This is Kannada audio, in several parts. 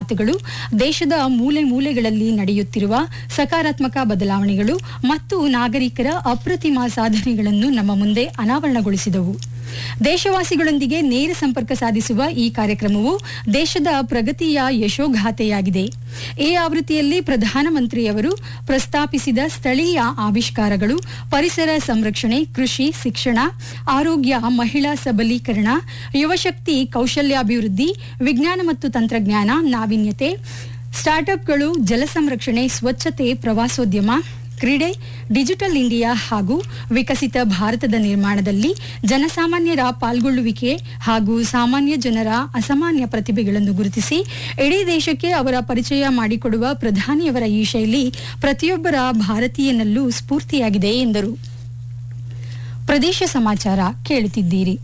ಮಾತುಗಳು ದೇಶದ ಮೂಲೆ ಮೂಲೆಗಳಲ್ಲಿ ನಡೆಯುತ್ತಿರುವ ಸಕಾರಾತ್ಮಕ ಬದಲಾವಣೆಗಳು ಮತ್ತು ನಾಗರಿಕರ ಅಪ್ರತಿಮ ಸಾಧನೆಗಳನ್ನು ನಮ್ಮ ಮುಂದೆ ಅನಾವರಣಗೊಳಿಸಿದವು ದೇಶವಾಸಿಗಳೊಂದಿಗೆ ನೇರ ಸಂಪರ್ಕ ಸಾಧಿಸುವ ಈ ಕಾರ್ಯಕ್ರಮವು ದೇಶದ ಪ್ರಗತಿಯ ಯಶೋಗಾಥೆಯಾಗಿದೆ ಈ ಆವೃತ್ತಿಯಲ್ಲಿ ಪ್ರಧಾನಮಂತ್ರಿಯವರು ಪ್ರಸ್ತಾಪಿಸಿದ ಸ್ಥಳೀಯ ಆವಿಷ್ಕಾರಗಳು ಪರಿಸರ ಸಂರಕ್ಷಣೆ ಕೃಷಿ ಶಿಕ್ಷಣ ಆರೋಗ್ಯ ಮಹಿಳಾ ಸಬಲೀಕರಣ ಯುವಶಕ್ತಿ ಕೌಶಲ್ಯಾಭಿವೃದ್ಧಿ ವಿಜ್ಞಾನ ಮತ್ತು ತಂತ್ರಜ್ಞಾನ ನಾವೀನ್ಯತೆ ಸ್ಟಾರ್ಟ್ಅಪ್ಗಳು ಜಲ ಸಂರಕ್ಷಣೆ ಸ್ವಚ್ಛತೆ ಪ್ರವಾಸೋದ್ಯಮ ಕ್ರೀಡೆ ಡಿಜಿಟಲ್ ಇಂಡಿಯಾ ಹಾಗೂ ವಿಕಸಿತ ಭಾರತದ ನಿರ್ಮಾಣದಲ್ಲಿ ಜನಸಾಮಾನ್ಯರ ಪಾಲ್ಗೊಳ್ಳುವಿಕೆ ಹಾಗೂ ಸಾಮಾನ್ಯ ಜನರ ಅಸಾಮಾನ್ಯ ಪ್ರತಿಭೆಗಳನ್ನು ಗುರುತಿಸಿ ಇಡೀ ದೇಶಕ್ಕೆ ಅವರ ಪರಿಚಯ ಮಾಡಿಕೊಡುವ ಪ್ರಧಾನಿಯವರ ಈ ಶೈಲಿ ಪ್ರತಿಯೊಬ್ಬರ ಭಾರತೀಯನಲ್ಲೂ ಸ್ಫೂರ್ತಿಯಾಗಿದೆ ಎಂದರು ಪ್ರದೇಶ ಸಮಾಚಾರ ಕೇಳುತ್ತಿದ್ದೀರಿ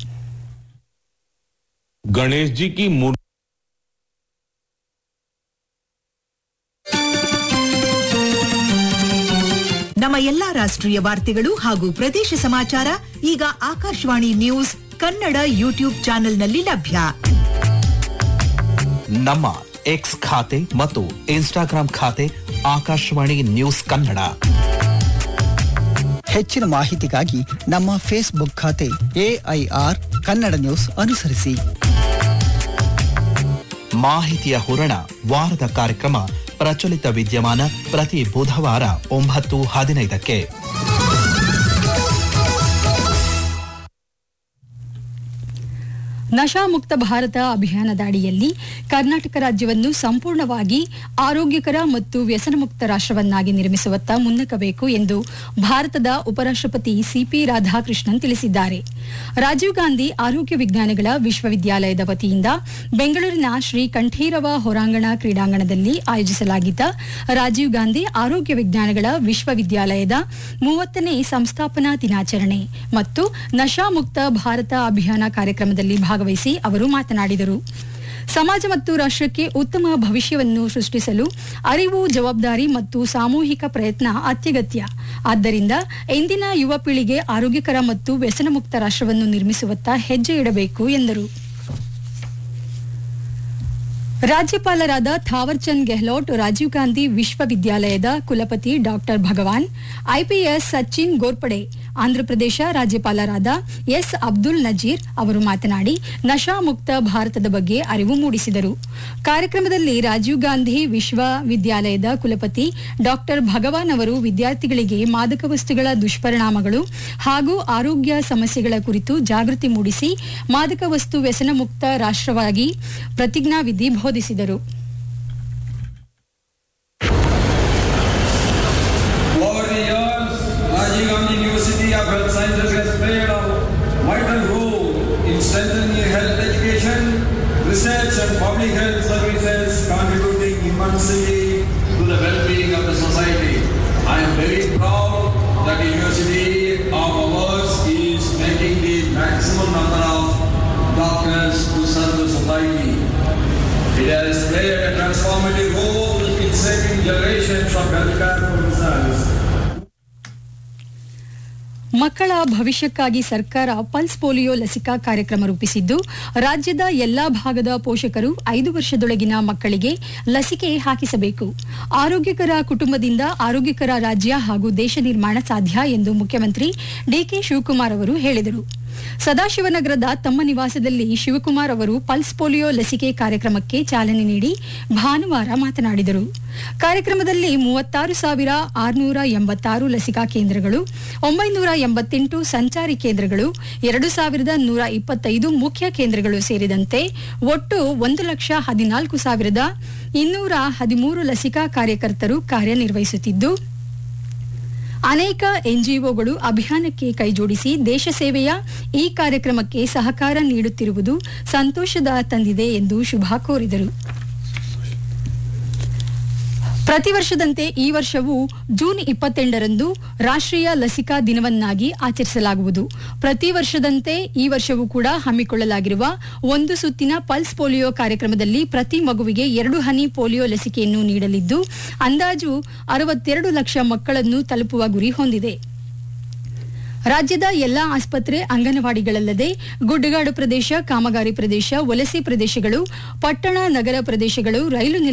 गणेश जी की मूर्ति ನಮ್ಮ ಎಲ್ಲಾ ರಾಷ್ಟ್ರೀಯ ವಾರ್ತೆಗಳು ಹಾಗೂ ಪ್ರದೇಶ ಸಮಾಚಾರ ಈಗ ಆಕಾಶವಾಣಿ ನ್ಯೂಸ್ ಕನ್ನಡ ಯೂಟ್ಯೂಬ್ ಚಾನೆಲ್ನಲ್ಲಿ ಲಭ್ಯ ನಮ್ಮ ಎಕ್ಸ್ ಖಾತೆ ಮತ್ತು ಇನ್ಸ್ಟಾಗ್ರಾಂ ಖಾತೆ ಆಕಾಶವಾಣಿ ನ್ಯೂಸ್ ಕನ್ನಡ ಹೆಚ್ಚಿನ ಮಾಹಿತಿಗಾಗಿ ನಮ್ಮ ಫೇಸ್ಬುಕ್ ಖಾತೆ ಎಐಆರ್ ಕನ್ನಡ ನ್ಯೂಸ್ ಅನುಸರಿಸಿ ಮಾಹಿತಿಯ ಹೂರಣ ವಾರದ ಕಾರ್ಯಕ್ರಮ ಪ್ರಚಲಿತ ವಿದ್ಯಮಾನ ಪ್ರತಿ ಬುಧವಾರ ಒಂಬತ್ತು ಹದಿನೈದಕ್ಕೆ ನಶಾಮುಕ್ತ ಭಾರತ ಅಭಿಯಾನದ ಅಡಿಯಲ್ಲಿ ಕರ್ನಾಟಕ ರಾಜ್ಯವನ್ನು ಸಂಪೂರ್ಣವಾಗಿ ಆರೋಗ್ಯಕರ ಮತ್ತು ವ್ಯಸನಮುಕ್ತ ರಾಷ್ಟ್ರವನ್ನಾಗಿ ನಿರ್ಮಿಸುವತ್ತ ಮುನ್ನಕಬೇಕು ಎಂದು ಭಾರತದ ಉಪರಾಷ್ಟ್ರಪತಿ ಸಿಪಿ ರಾಧಾಕೃಷ್ಣನ್ ತಿಳಿಸಿದ್ದಾರೆ ರಾಜೀವ್ ಗಾಂಧಿ ಆರೋಗ್ಯ ವಿಜ್ಞಾನಗಳ ವಿಶ್ವವಿದ್ಯಾಲಯದ ವತಿಯಿಂದ ಬೆಂಗಳೂರಿನ ಶ್ರೀ ಕಂಠೀರವ ಹೊರಾಂಗಣ ಕ್ರೀಡಾಂಗಣದಲ್ಲಿ ಆಯೋಜಿಸಲಾಗಿದ್ದ ರಾಜೀವ್ ಗಾಂಧಿ ಆರೋಗ್ಯ ವಿಜ್ಞಾನಗಳ ವಿಶ್ವವಿದ್ಯಾಲಯದ ಮೂವತ್ತನೇ ಸಂಸ್ಥಾಪನಾ ದಿನಾಚರಣೆ ಮತ್ತು ನಶಾಮುಕ್ತ ಭಾರತ ಅಭಿಯಾನ ಕಾರ್ಯಕ್ರಮದಲ್ಲಿ ಭಾಗವಹಿಸಿ ಅವರು ಮಾತನಾಡಿದರು ಸಮಾಜ ಮತ್ತು ರಾಷ್ಟ್ರಕ್ಕೆ ಉತ್ತಮ ಭವಿಷ್ಯವನ್ನು ಸೃಷ್ಟಿಸಲು ಅರಿವು ಜವಾಬ್ದಾರಿ ಮತ್ತು ಸಾಮೂಹಿಕ ಪ್ರಯತ್ನ ಅತ್ಯಗತ್ಯ ಆದ್ದರಿಂದ ಇಂದಿನ ಯುವ ಪೀಳಿಗೆ ಆರೋಗ್ಯಕರ ಮತ್ತು ವ್ಯಸನಮುಕ್ತ ರಾಷ್ಟ್ರವನ್ನು ನಿರ್ಮಿಸುವತ್ತ ಹೆಜ್ಜೆ ಇಡಬೇಕು ಎಂದರು ರಾಜ್ಯಪಾಲರಾದ ಥಾವರ್ಚಂದ್ ಗೆಹ್ಲೋಟ್ ರಾಜೀವ್ ಗಾಂಧಿ ವಿಶ್ವವಿದ್ಯಾಲಯದ ಕುಲಪತಿ ಡಾಕ್ಟರ್ ಭಗವಾನ್ ಐಪಿಎಸ್ ಸಚಿನ್ ಗೋರ್ಪಡೆ ಆಂಧ್ರಪ್ರದೇಶ ರಾಜ್ಯಪಾಲರಾದ ಎಸ್ ಅಬ್ದುಲ್ ನಜೀರ್ ಅವರು ಮಾತನಾಡಿ ನಶಾಮುಕ್ತ ಭಾರತದ ಬಗ್ಗೆ ಅರಿವು ಮೂಡಿಸಿದರು ಕಾರ್ಯಕ್ರಮದಲ್ಲಿ ರಾಜೀವ್ ಗಾಂಧಿ ವಿಶ್ವವಿದ್ಯಾಲಯದ ಕುಲಪತಿ ಡಾಕ್ಟರ್ ಭಗವಾನ್ ಅವರು ವಿದ್ಯಾರ್ಥಿಗಳಿಗೆ ಮಾದಕ ವಸ್ತುಗಳ ದುಷ್ಪರಿಣಾಮಗಳು ಹಾಗೂ ಆರೋಗ್ಯ ಸಮಸ್ಯೆಗಳ ಕುರಿತು ಜಾಗೃತಿ ಮೂಡಿಸಿ ಮಾದಕ ವಸ್ತು ವ್ಯಸನ ಮುಕ್ತ ರಾಷ್ಟ್ರವಾಗಿ ಪ್ರತಿಜ್ಞಾವಿಧಿ ಬೋಧಿಸಿದರು Over the years, Rajiv Gandhi University of Health Sciences has played a vital role in strengthening health education, research and public health services, contributing immensely to the well-being of the society. I am very proud that the University of ours is making the maximum number of doctors to serve the society. It has played a transformative role in saving generations of healthcare professionals. ಮಕ್ಕಳ ಭವಿಷ್ಯಕ್ಕಾಗಿ ಸರ್ಕಾರ ಪಲ್ಸ್ ಪೋಲಿಯೋ ಲಸಿಕಾ ಕಾರ್ಯಕ್ರಮ ರೂಪಿಸಿದ್ದು ರಾಜ್ಯದ ಎಲ್ಲಾ ಭಾಗದ ಪೋಷಕರು ಐದು ವರ್ಷದೊಳಗಿನ ಮಕ್ಕಳಿಗೆ ಲಸಿಕೆ ಹಾಕಿಸಬೇಕು ಆರೋಗ್ಯಕರ ಕುಟುಂಬದಿಂದ ಆರೋಗ್ಯಕರ ರಾಜ್ಯ ಹಾಗೂ ದೇಶ ನಿರ್ಮಾಣ ಸಾಧ್ಯ ಎಂದು ಮುಖ್ಯಮಂತ್ರಿ ಡಿಕೆ ಶಿವಕುಮಾರ್ ಅವರು ಹೇಳಿದರು ಸದಾಶಿವನಗರದ ತಮ್ಮ ನಿವಾಸದಲ್ಲಿ ಶಿವಕುಮಾರ್ ಅವರು ಪಲ್ಸ್ ಪೋಲಿಯೋ ಲಸಿಕೆ ಕಾರ್ಯಕ್ರಮಕ್ಕೆ ಚಾಲನೆ ನೀಡಿ ಭಾನುವಾರ ಮಾತನಾಡಿದರು ಕಾರ್ಯಕ್ರಮದಲ್ಲಿ ಮೂವತ್ತಾರು ಸಾವಿರ ಆರುನೂರ ಎಂಬತ್ತಾರು ಲಸಿಕಾ ಕೇಂದ್ರಗಳು ಒಂಬೈನೂರ ಎಂಬತ್ತೆಂಟು ಸಂಚಾರಿ ಕೇಂದ್ರಗಳು ಎರಡು ಸಾವಿರದ ನೂರ ಇಪ್ಪತ್ತೈದು ಮುಖ್ಯ ಕೇಂದ್ರಗಳು ಸೇರಿದಂತೆ ಒಟ್ಟು ಒಂದು ಲಕ್ಷ ಹದಿನಾಲ್ಕು ಸಾವಿರದ ಇನ್ನೂರ ಹದಿಮೂರು ಲಸಿಕಾ ಕಾರ್ಯಕರ್ತರು ಕಾರ್ಯನಿರ್ವಹಿಸುತ್ತಿದ್ದು ಅನೇಕ ಎನ್ಜಿಒಗಳು ಅಭಿಯಾನಕ್ಕೆ ಕೈಜೋಡಿಸಿ ದೇಶ ಸೇವೆಯ ಈ ಕಾರ್ಯಕ್ರಮಕ್ಕೆ ಸಹಕಾರ ನೀಡುತ್ತಿರುವುದು ಸಂತೋಷದ ತಂದಿದೆ ಎಂದು ಶುಭ ಕೋರಿದರು ಪ್ರತಿ ವರ್ಷದಂತೆ ಈ ವರ್ಷವೂ ಜೂನ್ ಇಪ್ಪತ್ತೆಂಟರಂದು ರಾಷ್ಟ್ರೀಯ ಲಸಿಕಾ ದಿನವನ್ನಾಗಿ ಆಚರಿಸಲಾಗುವುದು ಪ್ರತಿ ವರ್ಷದಂತೆ ಈ ವರ್ಷವೂ ಕೂಡ ಹಮ್ಮಿಕೊಳ್ಳಲಾಗಿರುವ ಒಂದು ಸುತ್ತಿನ ಪಲ್ಸ್ ಪೋಲಿಯೋ ಕಾರ್ಯಕ್ರಮದಲ್ಲಿ ಪ್ರತಿ ಮಗುವಿಗೆ ಎರಡು ಹನಿ ಪೋಲಿಯೋ ಲಸಿಕೆಯನ್ನು ನೀಡಲಿದ್ದು ಅಂದಾಜು ಅರವತ್ತೆರಡು ಲಕ್ಷ ಮಕ್ಕಳನ್ನು ತಲುಪುವ ಗುರಿ ಹೊಂದಿದೆ ರಾಜ್ಯದ ಎಲ್ಲಾ ಆಸ್ಪತ್ರೆ ಅಂಗನವಾಡಿಗಳಲ್ಲದೆ ಗುಡ್ಡಗಾಡು ಪ್ರದೇಶ ಕಾಮಗಾರಿ ಪ್ರದೇಶ ವಲಸೆ ಪ್ರದೇಶಗಳು ಪಟ್ಟಣ ನಗರ ಪ್ರದೇಶಗಳು ರೈಲು